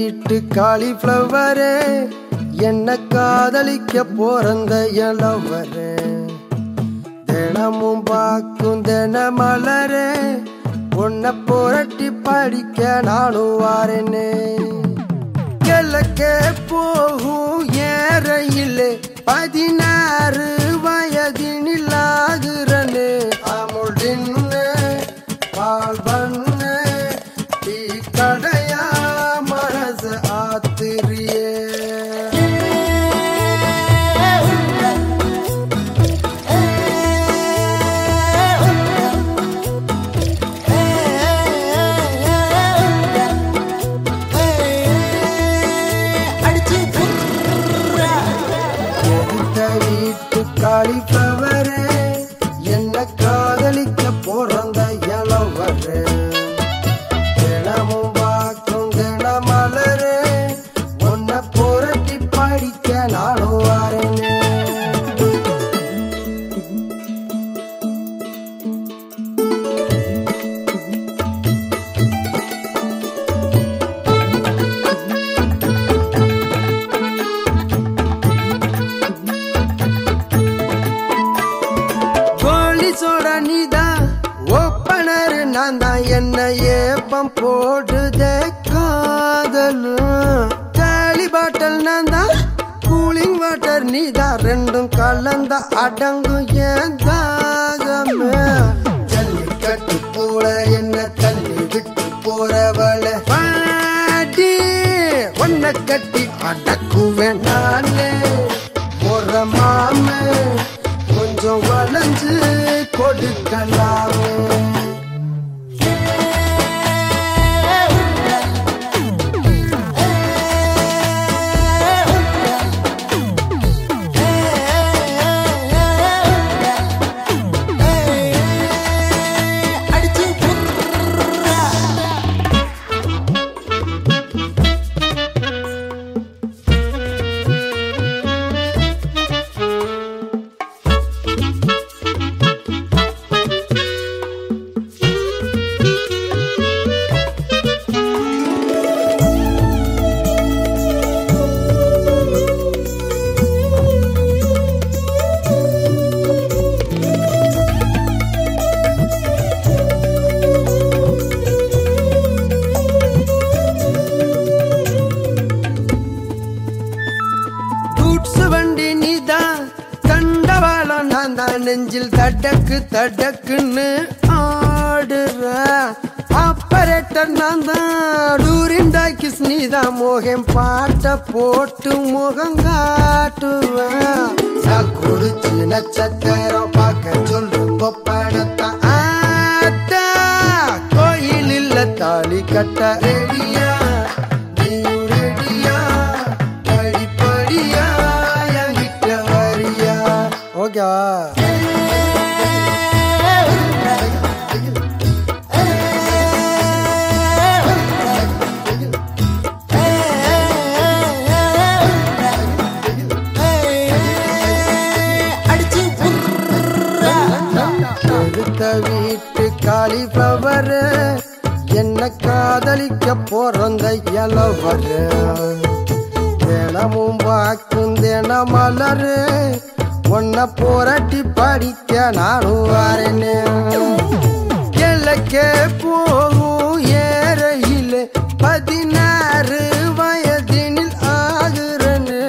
வீட்டு காலிஃப்ளவரே என்ன காதலிக்க போறந்த இளவரே தினமும் பார்க்கும் தின மலரே உன்னை புரட்டி படிக்க நானும் வாரேனே கிழக்கே போகும் ஏறையிலே பதினாறு வயதினில் ஆகுறனே அமுடின்னு பால் பண்ணு டீ கடையா மனசு ஆத்திரியே எதிர்த்த வீட்டு காலிஃப்ளவரே என்ன காதலிக்க பிறந்த இளவரே தினமும் பார்க்கும் தினமலரே உன்னை புரட்டி படிக்க நானும் வரேனே போலீஸோட நீதான் ஒப்பனர் நான் தான் என்ன ஏப்பம் போடுதே காதலும் காலி பாட்டல் நான் தான் கூலிங் வாட்டர் நீதான் ரெண்டும் கலந்த அடங்கும் ஏன் தாகமே ஜல்லிக்கட்டு கூட என்ன தள்ளி விட்டு போறவள பாடி உன்னை கட்டி அடக்குவேன் நானே போற மாமே கொஞ்சம் வளைஞ்சு கொடுக்கலாமே கூட்ஸ் வண்டி நீதான் கண்டவாளம் நான் தான் நெஞ்சில் தடக்கு தடக்குன்னு ஆடுற ஆப்பரேட்டர் நான் தான் டூரின் டாக்கிஸ் நீதான் மோகம் பாட்ட போட்டு முகம் காட்டுவேன் நான் குடிச்சு நட்சத்திரம் பார்க்க சொல்லுங்க படத்தை ஆட்டா கோயில் இல்ல தாலி கட்ட ரெடியா நீயும் ரெடியா படிப்படியா என்கிட்ட வரியா ஓகேவா எடுத்த வீட்டு காலிஃப்ளவர் என்ன காதலிக்க பிறந்த இளவர் தினமும் பார்க்கும் தின மலரு உன்னை புரட்டி படிக்க நானும் வரேனே கிழக்கே போகும் ஏறையிலே பதினாறு வயதினில் ஆகுறனே